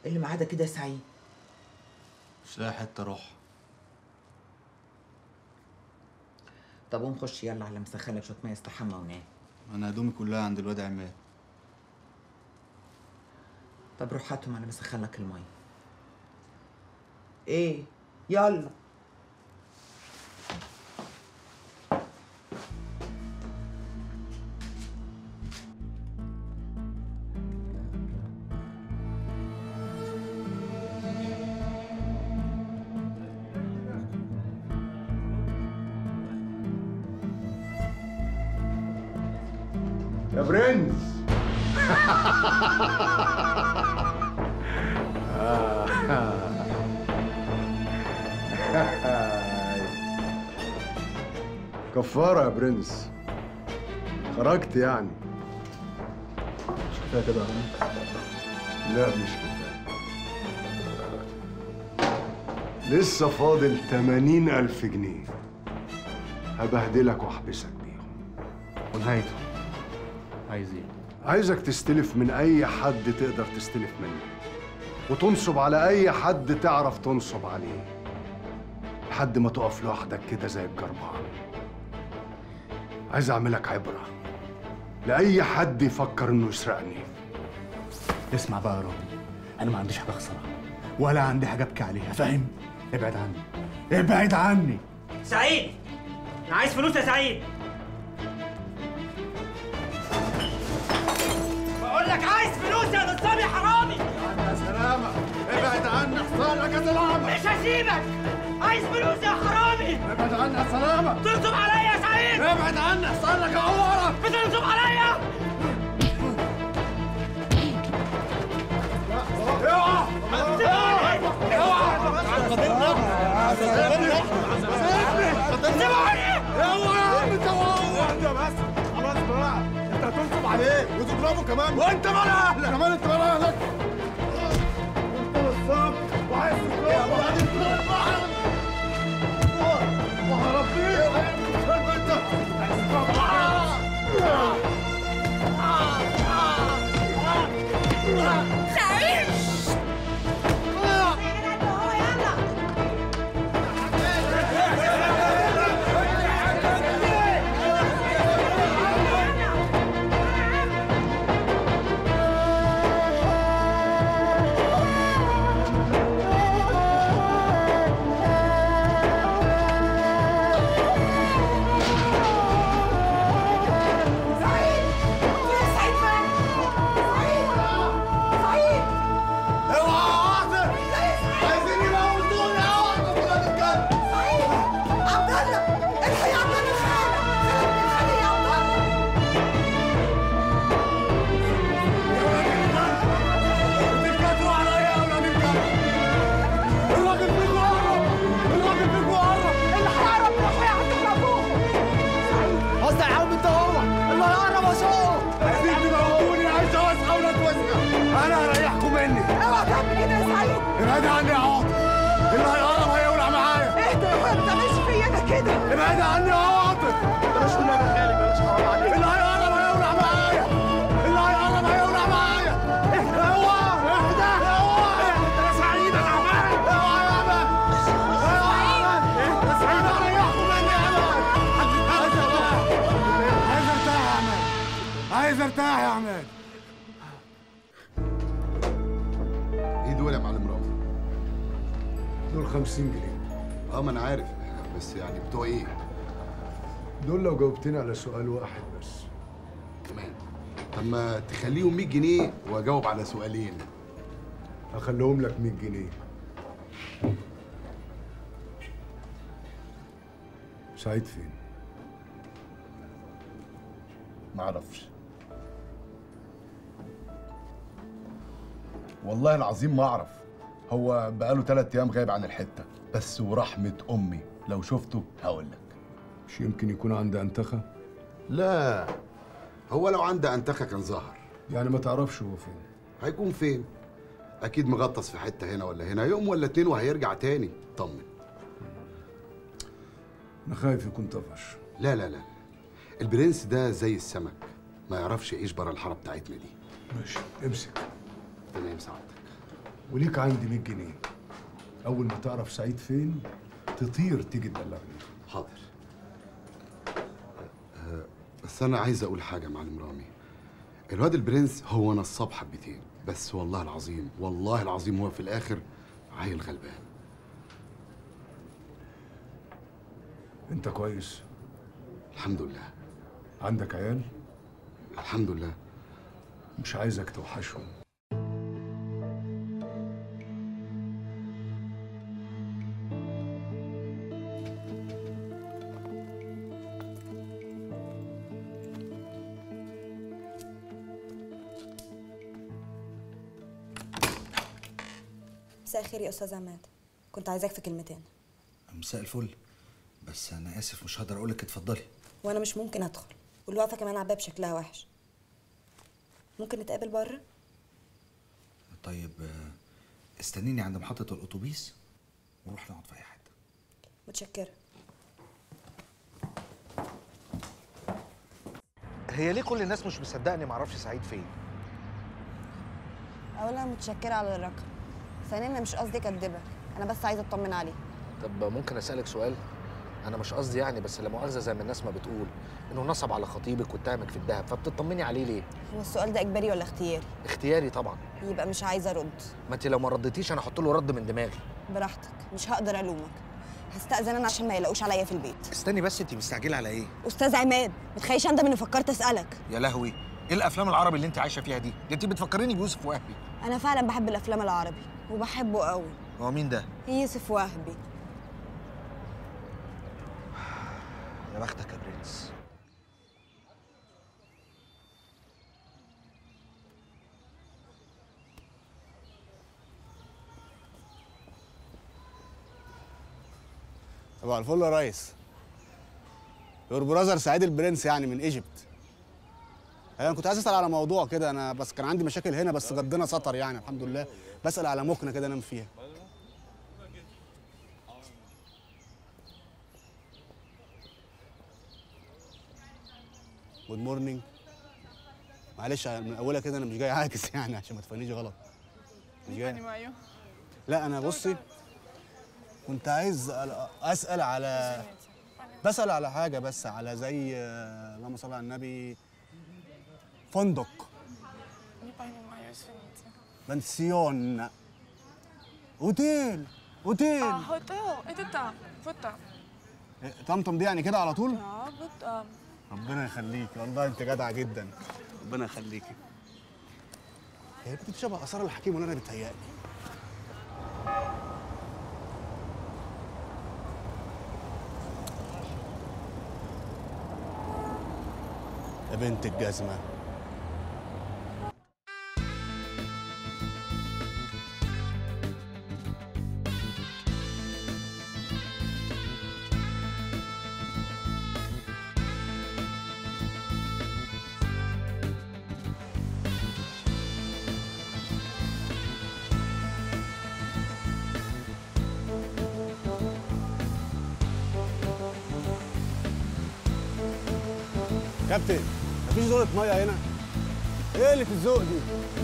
اللي معاه ده كده سعيد مش لاقي حته اروح طب قوم خش يلا على مسخنك شويه ميه استحمى ونام انا هدومي كلها عند الواد عماد طب روح هاتهم انا مسخن لك الميه ايه يلا يا برنس كفارة يا برنس خرجت يعني مش كفايه كده يا عم لا مش كفاية لسه فاضل 80 ألف جنيه هبهدلك واحبسك بيهم ونهايته عايز ايه عايزك تستلف من أي حد تقدر تستلف منه وتنصب على أي حد تعرف تنصب عليه لحد ما تقف لوحدك كده زي الجربان عايز أعملك عبرة لأي حد يفكر إنه يسرقني اسمع بقى يا راجل انا ما عنديش حاجه اخسرها ولا عندي حاجه ابكي عليها فاهم ابعد عني ابعد عني سعيد انا عايز فلوس يا سعيد بقول لك عايز فلوس يا نصاب يا حرامي يا سلامة ابعد عني حصانك يا سلامة مش هسيبك عايز فلوس يا حرامي ابعد عني يا سلامة تنصب عليا يا سعيد ابعد عني حصانك يا عورة بتنصب عليا وتضربه كمان وانت مال اهلك كمان انت مال اهلك انت نصاب وعايز تضربه وهربيه انت انا هريحكم مني اوعى تعمل كده يا سعيد ابعد عني يا عاطف اللي هيقرب هيولع معايا اهدى يا اخويا ما تعملش فيا انا كده ابعد عني يا عاطف بلاش كل ما خالي بلاش حرام عليك اللي هيقرب هيولع معايا اللي هيقرب هيولع معايا اوعى اهدى اوعى اهدى يا سعيد انا عمال اوعى يا عمال اوعى يا عمال يا سعيد هريحكم مني يا عمال عايز ارتاح عايز ارتاح يا عماد عايز ارتاح يا عماد ايه دول يا معلم رامي؟ دول 50 جنيه اه ما انا عارف بس يعني بتوع ايه؟ دول لو جاوبتني على سؤال واحد بس كمان طب ما تخليهم 100 جنيه واجاوب على سؤالين هخليهم لك 100 جنيه سعيد فين؟ معرفش والله العظيم ما اعرف هو بقاله ثلاث ايام غايب عن الحته بس ورحمه امي لو شفته هقول لك مش يمكن يكون عنده انتخه؟ لا هو لو عنده انتخه كان ظهر يعني ما تعرفش هو فين هيكون فين اكيد مغطس في حته هنا ولا هنا يوم ولا اتنين وهيرجع تاني طمن انا خايف يكون طفش لا لا لا البرنس ده زي السمك ما يعرفش يعيش بره الحاره بتاعتنا دي ماشي امسك تمام سعادتك وليك عندي 100 جنيه اول ما تعرف سعيد فين تطير تيجي تبلغني حاضر أه، بس انا عايز اقول حاجه يا معلم رامي الواد البرنس هو نصاب حبتين بس والله العظيم والله العظيم هو في الاخر عيل غلبان انت كويس الحمد لله عندك عيال الحمد لله مش عايزك توحشهم مساء الخير يا استاذ عماد كنت عايزاك في كلمتين مساء الفل بس انا اسف مش هقدر اقولك اتفضلي وانا مش ممكن ادخل والوقفه كمان على الباب شكلها وحش ممكن نتقابل بره طيب آه، استنيني عند محطة الأتوبيس ونروح نقعد في أي حتة متشكره هي ليه كل الناس مش مصدقني معرفش سعيد فين اولا متشكره على الرقم ثانيا انا مش قصدي اكدبك انا بس عايزه اطمن عليه طب ممكن اسالك سؤال انا مش قصدي يعني بس لا مؤاخذه زي ما الناس ما بتقول انه نصب على خطيبك واتهمك في الذهب فبتطمني عليه ليه هو السؤال ده اجباري ولا اختياري اختياري طبعا يبقى مش عايزه ارد ما انت لو ما رديتيش انا احط له رد من دماغي براحتك مش هقدر الومك هستأذن انا عشان ما يلاقوش عليا في البيت استني بس انت مستعجله على ايه استاذ عماد متخيلش اندم اني فكرت اسالك يا لهوي ايه الافلام العربي اللي انت عايشه فيها دي دي انت بتفكريني بيوسف وهبي انا فعلا بحب الافلام العربي وبحبه قوي هو مين ده يوسف وهبي يا بختك يا برنس طبعا الفل يا ريس يور براذر سعيد البرنس يعني من ايجيبت انا كنت عايز اسال على موضوع كده انا بس كان عندي مشاكل هنا بس جدنا سطر يعني الحمد لله بسال على مكنه كده انام فيها جود مورنينج معلش من اولها كده انا مش جاي عاكس يعني عشان ما تفهمنيش غلط مش جاي لا انا بصي كنت عايز أل- اسال على بسال على حاجه بس على زي آه، اللهم صل على النبي فندق بنسيون اوتيل اوتيل hotel. Itu tak. Betul. إيه، طمطم دي يعني كده على طول Ya, betul. ربنا يخليك والله انت جدع جدا ربنا يخليكي هي بنت شبه اثار الحكيم ولا انا بتهيألي يا بنت الجزمه كابتن مفيش دورة مية هنا ايه قلة الذوق دي؟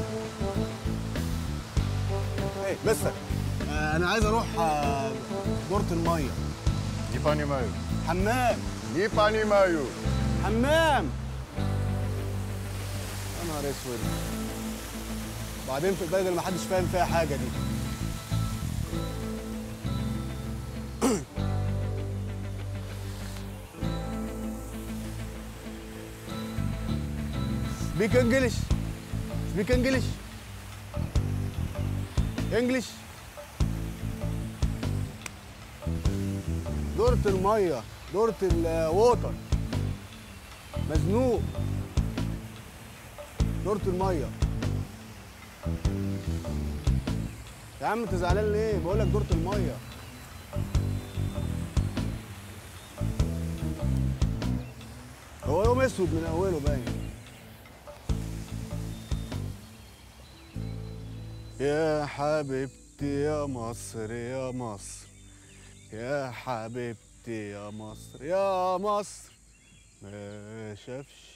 ايه مستر آه انا عايز اروح آه دورة المية دي باني مايو حمام دي باني مايو حمام يا نهار اسود وبعدين في البلد اللي محدش فاهم فيها حاجة دي سبيك انجلش سبيك انجلش انجلش دورة المية دورة الووتر مزنوق دورة المية يا عم انت زعلان ليه؟ بقول لك دورة المية هو يوم اسود من اوله باين يا حبيبتي يا مصر يا مصر يا حبيبتي يا مصر يا مصر ما شافش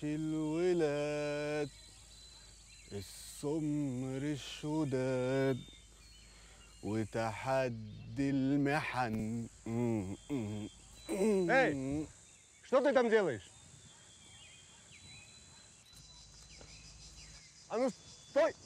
الولاد السمر الشداد وتحدي المحن Эй, что ты там делаешь? А ну, стой!